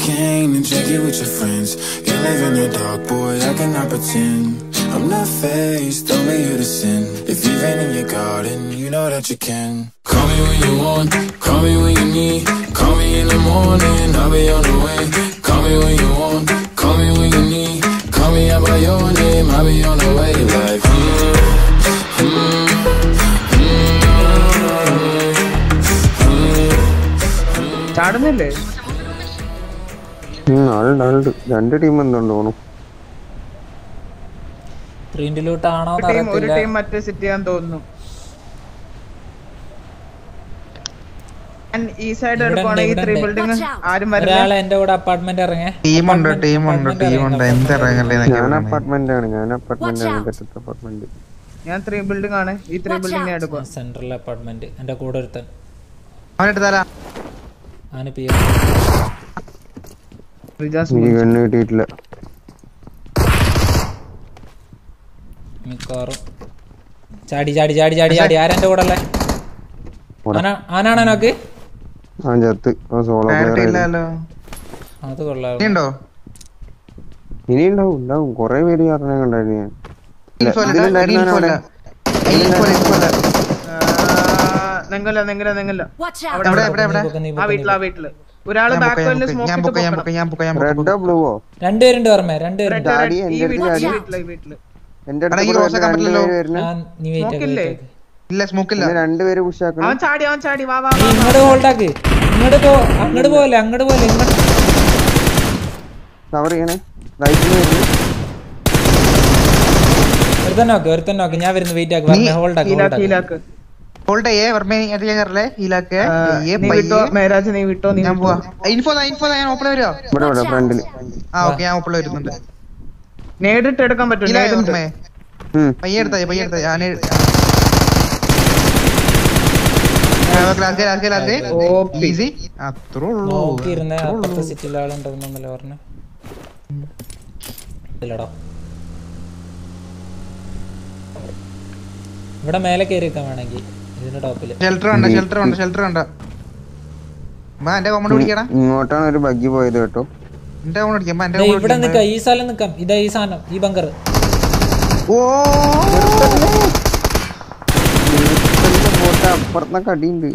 cocaine and drink it with your friends. You live in the dark, boy, I cannot pretend. I'm not faced, only here to sin. If you've been in your garden, you know that you can. Call me when you want, call me when you need. Call me in the morning, I'll be on the way. Call me when you want, call me when you need. Call me out by your name, I'll be on the way. Like, hmm, hmm, ചാടുന്നില്ലേ ഉം, ആളുണ്ട് ആളുണ്ട് രണ്ട് team എന്തുണ്ട് തോന്നുന്നു പ്രിന്റിലോട്ടാണോ ഒരു team ഒരു അറിയത്തില്ല team മറ്റേ സിറ്റ് ചെയ്യാൻ തോന്നുന്നു ഞാൻ ഈ സൈഡ് ഇവിടെ എടുക്കുവാണെങ്കിൽ ഈ ഉണ്ട്, ത്രീ ഇവിടെ ബിൽഡിംഗ് ആരും ഒരാളെ വരില്ല എന്റെ കൂടെ അപ്പാർട്ട്മെന്റ് ഇറങ്ങേ ടീമുണ്ട് Apartment- ടീമുണ്ട് apartment ടീമുണ്ട് ഇറങ്ങ്, എന്ത് apartment ഇറങ്ങല്ലേ ഞാൻ എന്നൊക്കെ അപ്പാർട്ട്മെന്റ് ആണ് ഞാൻ അപ്പാർട്ട്മെന്റ് Watch ആണ് out. തെറ്റത്തെ അപ്പാർട്ട്മെന്റ് ഞാൻ ത്രീ ബിൽഡിംഗ് ആണ് ഈ ത്രീ Watch ബിൽഡിംഗ് out. എടുക്കുക സെൻട്രൽ അപ്പാർട്ട്മെന്റ് എന്റെ കൂടെ ഒരുത്തൻ അവനെടുത്താലാ അവന് പി റിജാസ് ഈ കണ്ണ് കിട്ടിയിട്ടില്ല മിക്കവാറും ചാടി ചാടി ചാടി ചാടി ചാടി ആരെന്റെ കൂടെ അല്ലേ ആനാണോ നോക്ക് ആ ചത്ത് ആ സോളോ ക്ലാരിറ്റി പ്ലെയർ ഇല്ലല്ലോ അത് കൊള്ളാം ഇനി ഉണ്ടോ ഇനി ഉണ്ടാവും ഉണ്ടാവും കൊറേ പേര് കാരണം കണ്ടായിരുന്നു ഞാൻ ഇൻഫോ അല്ല, ഇതിലുണ്ടായിരുന്നവൻ ഇൻഫോ അല്ല. അവിടെ. ഇൻഫോ അല്ല, ഇൻഫോ അല്ല. നെങ്കല്ല നെങ്കല്ല നെങ്കല്ല Watch out! എവിടെ എവിടെ എവിടെ ആ വീട്ടില് ആ വീട്ടില് ഒരാള് ഞാൻ ബാക്ക് പൊക്ക, വല്ല ഞാൻ സ്മോക്ക് പൊക്ക, ഞാൻ പൊക്ക, ഞാൻ പൊക്ക, ഞാൻ പൊക്ക, ഞാൻ പൊക്ക. റെഡോ ബ്ലൂവോ രണ്ടുപേരുണ്ട് പറഞ്ഞേ രണ്ടുപേരുണ്ട് ചാടി ഈ എന്റെ അടുത്ത് വീട്ടില് ചാടി ഈ വീട്ടില് ഈ വീട്ടില് എന്റെ എടാ, അടുത്ത് ഈ കൂടെ റോസൊക്കെ രണ്ട് പറ്റില്ലല്ലോ. പേര് വരുന്നു ആ, നീ വെയിറ്റ് നോക്കില്ലേ? ഇല്ല സ്മോക്കില്ല രണ്ടുപേര് പുഷാക്കണം അവൻ ചാടി അവൻ ചാടി വാ വാ നീ വാ, വാ ഇങ്ങോട്ട് ഹോൾഡാക്ക് ഇങ്ങോട്ട് പോ അങ്ങോട്ട് പോലെ അങ്ങോട്ട് പോലെ ഇങ്ങോട്ട് കവർ ചെയ്യണേ റൈറ്റിൽ വരുന്നു ഒരുത്തൻ നോക്ക് ഒരുത്തൻ നോക്ക് ഞാൻ വരുന്നു വെയിറ്റ് ആക്ക് നീ പറഞ്ഞേ ഹോൾഡാക്ക് ഹീലാക്ക് ഹോൾഡാക്ക് ഹീലാക്ക് ഹോൾഡ് ചെയ്യേ വർമ്മേ അത് ഞാൻ കയറല്ലേ ഹീലാക്ക് ആ, ഏ നീ വിട്ടോ മേരാജ് നീ വിട്ടോ നീ ഞാൻ വിട്ടോ. പോവാ ഇൻഫോ ഇൻഫോ ഞാൻ ഓപ്പൺ വരുമോ ഇവിടെ ഇവിടെ ഫ്രണ്ടില് ആ ഓക്കെ ഞാൻ ഓപ്പൺ വരുന്നുണ്ട് നേരിട്ട് എടുക്കാൻ പറ്റും ഇല്ല നേരിട്ട് വർമ്മേ ഉം. പയ്യെ എടുത്താ മതി, പയ്യെ എടുത്താ മതി. ഞാൻ ഓപ്പി. ഈസി അത്രേ ഉള്ളൂ നോക്കിയിരുന്നേ അത്രേ അപ്പുറത്തെ ഉള്ളൂ. സിറ്റിയിൽ ആളുണ്ടെന്നല്ലേ പറഞ്ഞു ഇല്ലടാ ഇവിടെ മേലെ കയറിയേക്കാൻ വേണമെങ്കിൽ ഇതിന്റെ ടോപ്പില് ഷെൽട്ടർ ഉണ്ട് ഷെൽട്ടർ ഉണ്ട് ഷെൽട്ടർ ഉണ്ട് മാ എന്റെ കോമണ്ട് പിടിക്കടാ ഇങ്ങോട്ടാണ് ഒരു ബഗ്ഗി പോയത് കേട്ടോ എന്റെ കോമണ്ട് പിടിക്കാം മാ എന്റെ ദേ കോമണ്ട് ഇവിടെ പിടിക്കാം നിക്കാം ഈ സ്ഥലം നിക്കാം ഇതാ ഈ സാധനം ഈ ബങ്കർ ഓ പോട്ടെ അപ്പുറത്തൊക്കെ അടിയുണ്ട്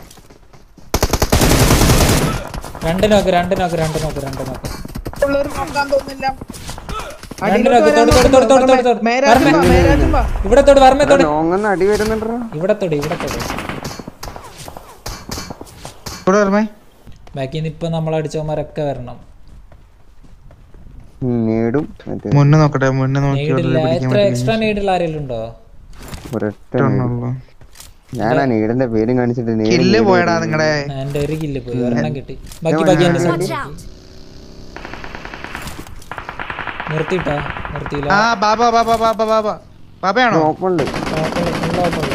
രണ്ട് നോക്ക് രണ്ട് നോക്ക് രണ്ട് നോക്ക് രണ്ട് നോക്ക് ഉള്ളവർക്ക് നോക്കാൻ തോന്നില്ല രണ്ട് അടിയിലോട്ട് നോക്ക് തൊട് തൊട് തൊട് തൊട് തൊട് തൊട് മേരാജും വാ, മേരാജും വാ. ഇവിടെ തൊട് വർമ്മ തൊട് ലോങ്ങന്ന് അടി വരുന്നുണ്ടോ ഇവിടെ തൊട് ഇവിടെ തൊട് ഇവിടെ വർമ്മേ ബാക്കി ഇപ്പൊ നമ്മൾ അടിച്ചവന്മാരൊക്കെ വരണം നേടും മറ്റേ മുന്നേ നോക്കട്ടെ മുന്നേ നോക്കി നേടില്ല ഇവിടെ പിടിക്കാൻ എത്ര എക്സ്ട്രാ നേടില്ല ആരെങ്കിലും ഉണ്ടോ ഒരൊറ്റ നേട്. ഞാൻ ആ നീടിന്റെ പേരും കാണിച്ചിട്ട് നേടും കില്ല് നേടും പോയടാ നേടും. നിങ്ങടെ എന്റെ ഒരു കില്ല് പോയി ഒരെണ്ണം കിട്ടി ബാക്കി ബാക്കി എന്റെ Watch സൈഡ് out! നിർത്തിട്ടാ നിർത്തിയില്ല ആ ബാബ ബാബ ബാബ ബാബ ബാബയാണോ ഓപ്പൺ ഉണ്ട് കുഴപ്പമില്ല, full കുഴപ്പമില്ല.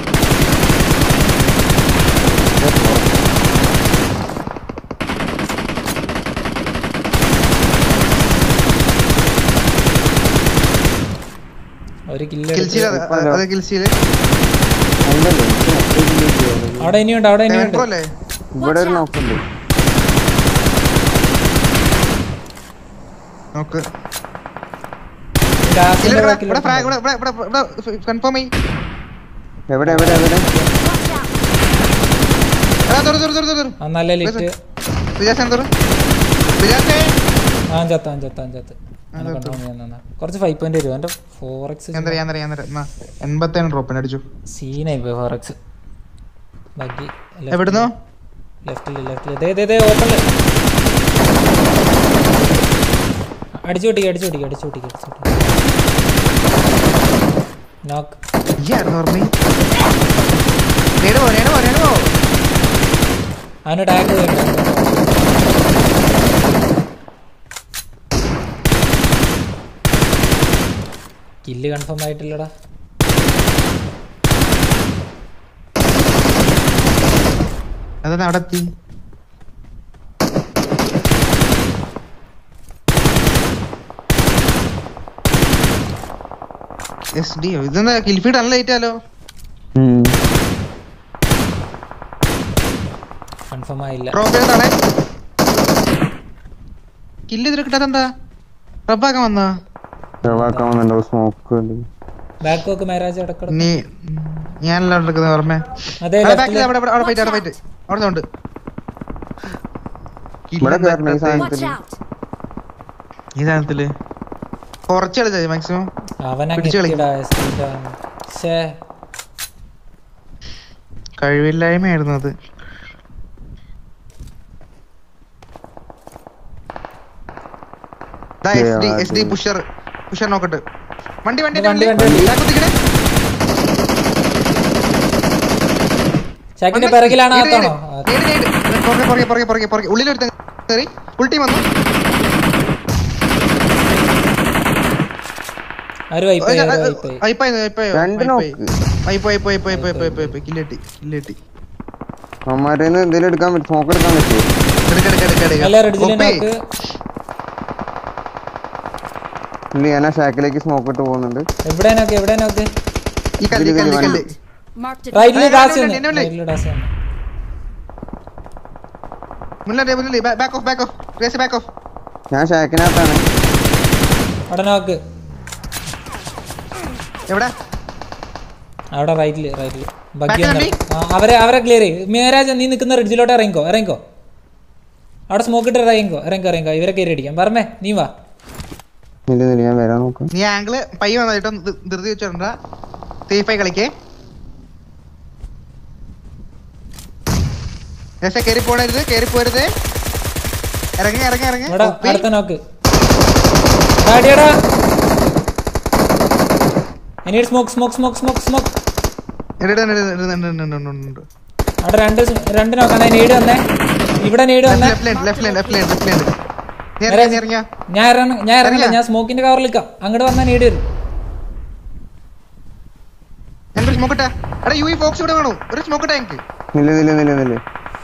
ഒരു കില്ല് കിൽസീൽ അത് കിൽസീല് അല്ലല്ലോ, എനിക്ക് മറ്റേ kill കിട്ടിയത്. അവിടെ ഇനിയുണ്ട് അവിടെ ഇനിയുണ്ട് മെട്രോ അല്ലേ ഇവിടെ ഒരു നോക്കുണ്ട് നോക്ക് ലാസ്റ്റിന്റെ ഇല്ല, ഇവിടെ ബാക്കിൽ ഇവിടെ ഫ്രാഗ് ഇവിടെ ഇവിടെ ഇവിടെ ഇവിടെ കൺഫേം ചെയ് എവിടെ എവിടെ എവിടെ എടാ തുറ തുറ തുറ തുറ ആ നല്ല ലിറ്റ് വിജാസ് തുറ വിജാസേ ആ ചത്ത ആ ചത്ത ആ ചത്ത അങ്ങനെ കണ്ടോ ഞാൻ നിന്നാ. കുറച്ച് ഫൈവ് പോയിന്റ് വരും എന്റെ ഫോർ എക്സ് ഞാൻ തരാം ഞാൻ തരാം ഞാൻ തരാം എന്നാ എൺപത്തേഴ് ഡ്രോപ്പിന് അടിച്ചു സീനായി പോയി ഫോർ എക്സ് ബാക്കി എവിടുന്നോ ലെഫ്റ്റില് ലെഫ്റ്റില് ദേ ദേ ദേ ഓപ്പണില് അടിച്ചു പൊട്ടിക്ക് അടിച്ചു പൊട്ടിക്ക് അടിച്ചു പൊട്ടിക്ക് അടിച്ചു പൊട്ടിക്ക് നോക്ക് ഈ ആയിരുന്നു ഓർമ്മ നേടുവോ നേടുവോ നേടുവോ അവന് ടാഗ് ചെയ്യണ്ട കില്ല് കൺഫേം ആയിട്ടില്ലടാ അതെന്താ അവിടെ എത്തി എസ് ഡി ഇതെന്താ കിൽഫീഡ് അല്ല ലേറ്റാലോ ഉം. കൺഫേം ആയില്ല ഡ്രോപ്പ് ചെയ്താണേ കില്ല് ഇതിൽ കിട്ടാത്തെന്താ റബ്ബാക്കാൻ വന്നാ ചെവാക്കാൻ വന്നുണ്ടോ സ്മോക്ക് ബാക്ക് നോക്ക് മേരാജ് ഇടക്കിടക്ക് നീ ഞാനല്ല എടുക്കുന്നത് ഓർമ്മ അതെ ബാക്കിൽ അവിടെ അവിടെ അവിടെ പോയിട്ട് അവിടെ പോയിട്ട് അവിടെ ഉണ്ട് ഇവിടെ കയറണം ഈ Watch സാധനത്തില് out! ഈ സാധനത്തില് കുറച്ച് കളിച്ചാ മാക്സിമം അവനങ്ങ് പിടിച്ച് കളി. എത്തിയടാ, എസ്റ്റിന്റെ. ശ്ശേ. കഴിവില്ലായ്മയായിരുന്നു അത് S D S D pusher pusher നോക്കട്ടെ വണ്ടി വണ്ടി വണ്ടി, വണ്ടി വണ്ടി. ബാക്ക് കുത്തിക്കണേ. ഷാക്കിന്റെ വന്ന് പിറകിലാണ് നേട്, ആത്താണോ നേട്, നേട്, നേട്. പുറകെ പുറകെ പുറകെ പുറകെ പുറകെ ഉള്ളിലൊരുത്തൻ കയറി ഫുൾ ടീം വന്നു ആര് വൈപ്പായി ആര് വൈപ്പായി അയ്പായി അയ്പായി രണ്ട് നോക്ക് അയ്പായി പോയി പോയി പോയി പോയി പോയി പോയി കില്ലെട്ടി കില്ലെട്ടി അമ്മാരേന്ന് എന്തേലും എടുക്കാൻ പറ്റും സ്മോക്ക് എടുക്കാൻ പറ്റുമോ എടുക്ക എടുക്ക എടുക്ക എടുക്ക അല്ല റെഡിജിലെ ഒപ്പേ. നോക്ക് ഇല്ല ഞാൻ ആ ഷാക്കിലേക്ക് സ്മോക്ക് ഇട്ട് പോകുന്നുണ്ട് എവിടെ നോക്ക് എവിടെ നോക്ക് ഈ കല്ല് ഈ കല്ല് ഈ കല്ല് Marked a റൈറ്റില് അയ്യ, ഡാസ് എന്നെ വിളി, എന്നെ വിളി. റൈറ്റില് ഡാസ് മുന്നിലെ മുന്നിലെ back off back off race back off ഞാൻ ഷാക്കിനകത്താണ് അവിടെ നോക്ക് എവിടെ അവിടെ റൈറ്റില് റൈറ്റില് ബഗ്ഗി Back വന്നു. വണ്ടി? ആ, അവരെ അവരെ ക്ലിയർ ചെയ്യും മേരാജ് നീ നിൽക്കുന്ന റിഡ്ജിലോട്ട് ഇറങ്ങിക്കോ ഇറങ്ങിക്കോ അവിടെ സ്മോക്ക് ഇട്ട് ഇറങ്ങിക്കോ ഇറങ്ങിക്കോ ഇറങ്ങിക്കോ ഇവരെ കയറി അടിക്കാം പറഞ്ഞേ നീ വാ ഇല്ല ഇല്ല ഞാൻ വരാൻ നോക്കാം നീ ആംഗിള് പയ്യ വന്ന കേട്ടോ ധൃ- ധൃതി വെച്ചോണ്ട സേഫായി കളിക്കേ രസ കേറി പോണരുത് കേറി പോരുത് ഇറങ്ങി ഇറങ്ങി ഇറങ്ങി ഇവിടെ ഒപ്പി. അടുത്ത നോക്ക് ഡാഡിയടാ any smoke smoke smoke smoke smoke ഇട്, ഇട്, ഇട്, ഇട്, ഇട്, ഇട്, ഇട്, ഇട്, ഇട്, ഇട്. അവിടെ രണ്ട് സ് രണ്ട് നോക്കണേ നീട് വന്നേ ഇവിടെ നീട് വന്നേ left line left line left line left line നീ നേരെ- ഇറങ്ങിയ നീ ഇറങ്ങിയ ഞാൻ ഇറങ്ങ ഞാൻ ഇറങ്ങില്ല ഞാൻ സ്മോക്കിന്റെ കവറിൽ നിൽക്കാം അങ്ങോട്ട് വന്നാൽ നീട് വരും എന്റെ സ്മോക്ക് ഇട്ടാ എടാ യു ഫോക്സ് ഇവിടെ വേണോ ഒരു സ്മോക്ക് ഇട്ടാ എനിക്ക് നില്ല നില്ല നില്ല നില്ല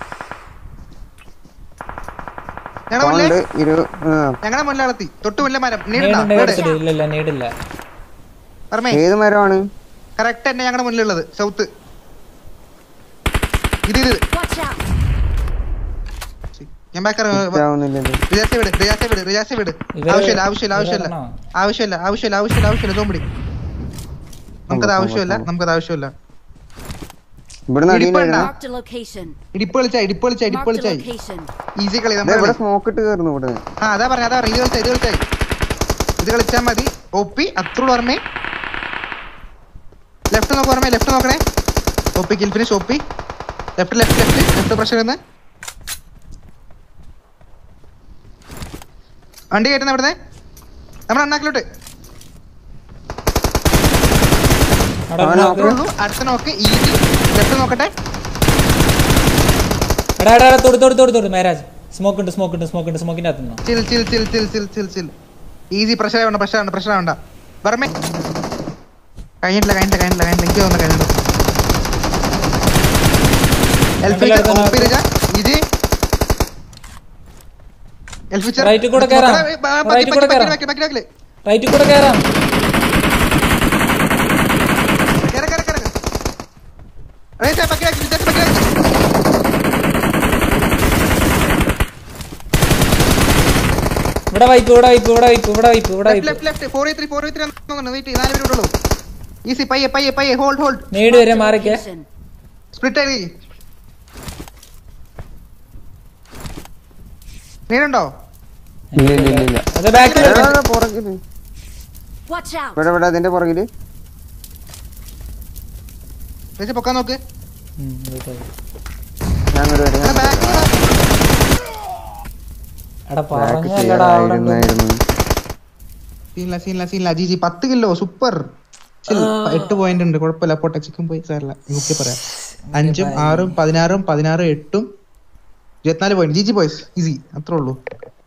ഞങ്ങളുടെ മുന്നിലെ സൗണ്ട് ഇരു ആ ഞങ്ങളുടെ മുന്നിലാളത്തി തൊട്ട് മുന്നിലെ മരം നീടുണ്ടാ നീടുണ്ട് കുറച്ചിട്ട് ഇല്ല ഇല്ല നീടില്ല പറഞ്ഞേ ഏത് മരമാണ് കറക്റ്റ് തന്നെ ഞങ്ങളുടെ മുന്നിലുള്ളത് സൗത്ത് ഇത് ഇത് Watch out! ഞാൻ ബാക്ക് ആവുന്നില്ലല്ലോ റിയാസെ വിട് റിയാസെ വിട് റിയാസെ വിട് ഇവര് ആവശ്യമില്ല ആവശ്യമില്ല ആവശ്യമില്ല ഇവരാണോ? ആവശ്യമില്ല ആവശ്യമില്ല ആവശ്യമില്ല ആവശ്യമില്ല തോമ്പിടി നമുക്കത് അങ്ങോട്ട്, ആവശ്യമില്ല അങ്ങോട്ട്. നമുക്കത് ആവശ്യമില്ല ഇവിടുന്ന് ഇടിപ്പ് അടിയിൽ ഉണ്ടാ? Marked a location. ഇടിപ്പ് കളിച്ചായി ഇടിപ്പ് കളിച്ചായി ഇടിപ്പ് Marked a കളിച്ചായി location. ഈസി കളി ദേ നമ്മുടെ ഇവിടെ കളി. സ്മോക്ക് ഇട്ട് കയറുന്നു ഇവിടെ ആ അതാ പറഞ്ഞ അതാ പറഞ്ഞ ഇത് കളിച്ചായി ഇത് കളിച്ചായി ഇത് കളിച്ചാൽ മതി ഒപ്പി അത്രൂടെ ഓർമ്മേ ലെഫ്റ്റ് നോക്ക് ഓർമ്മേ ലെഫ്റ്റ് നോക്കണേ ഒപ്പി കിൽ ഫിനിഷ് ഒപ്പി left left left left pressure ചെയ്യുന്നത് വണ്ടി കയറ്റുന്ന ഇവിടുന്ന് നമ്മുടെ അണ്ണാക്കിലോട്ട് അവിടെ അവൻ നോക്ക് അത്രേ ഉള്ളൂ അടുത്ത നോക്ക് ഈസി ലെഫ്റ്റ് നോക്കട്ടെ എടാ എടാ എടാ, തൊടു തൊടു തൊടു തൊടു മേരാജ് സ്മോക്ക് ഉണ്ട് സ്മോക്ക് ഉണ്ട് സ്മോക്ക് ഉണ്ട് സ്മോക്കിന്റെ അകത്തുനിന്നോ chill chill chill chill chill chill chill easy pressure വേണ്ട പ്രഷർ വേണ്ട പ്രഷർ വേണ്ട വർമ്മേ കഴിഞ്ഞിട്ടില്ല കഴിഞ്ഞിട്ടില്ല കഴിഞ്ഞിട്ടില്ല കഴിഞ്ഞിട്ടില്ല എനിക്ക് തോന്നുന്നു കഴിഞ്ഞിട്ട് രണ്ടിലും അടുത്ത നോക്ക്. Right കൂടെ കേറാം. Right കൂടെ കേറാം. റൈറ്റിൽ കൂടെ കയറാം ഇവിടെ വൈപ്പ് ഇവിടെ വൈപ്പ് ഇവിടെ വൈപ്പ് ഇവിടെ വൈപ്പ് ഇവിടെ വൈപ്പ് ഈസി പയ്യെ പയ്യെ പയ്യെ ഹോൾഡ് ഹോൾഡ് നേട് വരെ മാറിക്കേ Location. സ്പ്ലിറ്റ് ആയി നീടുണ്ടോ ഇല്ല ഇല്ല ഇല്ല ഇല്ല അത് ബാക്കിൽ എടാ, എടാ, പുറകില് Watch out! ഇവിടെ ഇവിടെ അതിന്റെ പുറകില് ചേച്ചി പൊക്കാൻ നോക്ക് ഞാൻ ഇങ്ങോട്ട് വരാം, എടാ, ഞാൻ back ല് വാ. എടാ ബാക്ക് പറഞ്ഞല്ലടാ അവിടെ ഉണ്ട്. ചെയ്യാമായിരുന്നായിരുന്നു സീനില്ല സീനില്ല സീനില്ല ജി ജി പത്ത് കിലോ സൂപ്പർ എട്ട് പോയിന്റ് ഉണ്ട് കുഴപ്പമില്ല പോട്ടെ ചിക്കൻ പോയി സാറില്ല നിങ്ങൾക്ക് പറയാം അഞ്ചും ആറും പതിനാറും പതിനാറും എട്ടും ഇരുപത്തിനാല് point G G boys easy അത്രേ ഉള്ളൂ